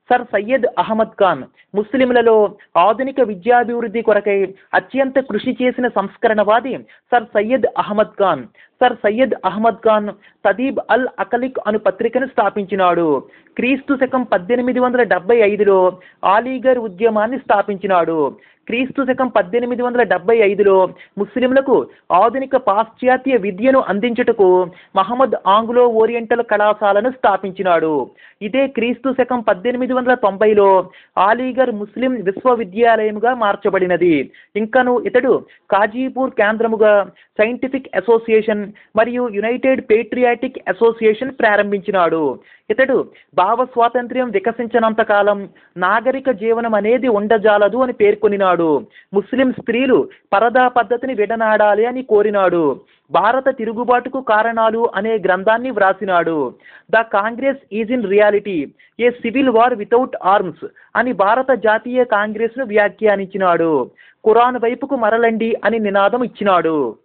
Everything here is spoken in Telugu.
సర్ సయ్యద్ అహ్మద్ ఖాన్ ముస్లింలలో ఆధునిక విద్యాభివృద్ధి కొరకై అత్యంత కృషి చేసిన సంస్కరణవాది సర్ సయ్యద్ అహ్మద్ ఖాన్ సర్ సయ్యద్ అహ్మద్ ఖాన్ తదీబ్ అల్ అకలిక్ అను పత్రికను స్థాపించినాడు క్రీస్తు శకం పద్దెనిమిది వందల డెబ్బై ఐదులో ఆలీగర్ ఉద్యమాన్ని స్థాపించినాడు క్రీస్తు శకం పద్దెనిమిది వందల డెబ్బై ఐదులో ముస్లింలకు ఆధునిక పాశ్చాత్య విద్యను అందించుటకు మహమ్మద్ ఆంగ్లో ఓరియంటల్ కళాశాలను స్థాపించినాడు ఇదే క్రీస్తు శకం పద్దెనిమిది వందల తొంభైలో ఆలీగర్ ముస్లిం విశ్వవిద్యాలయముగా మార్చబడినది ఇంకను ఇతడు కాజీపూర్ కేంద్రముగా సైంటిఫిక్ అసోసియేషన్ మరియు యునైటెడ్ పేట్రియాటిక్ అసోసియేషన్ ప్రారంభించినాడు ఇతడు భావ స్వాతంత్ర్యం వికసించనంత కాలం నాగరిక జీవనం అనేది ఉండజాలదు అని పేర్కొనినాడు ముస్లిం స్త్రీలు పరదా పద్ధతిని విడనాడాలి అని కోరినాడు భారత తిరుగుబాటుకు కారణాలు అనే గ్రంథాన్ని వ్రాసినాడు the Congress is in reality a civil war without arms అని భారత జాతీయ కాంగ్రెస్ను వ్యాఖ్యానించినాడు ఖురాన్ వైపుకు మరలండి అని నినాదం ఇచ్చినాడు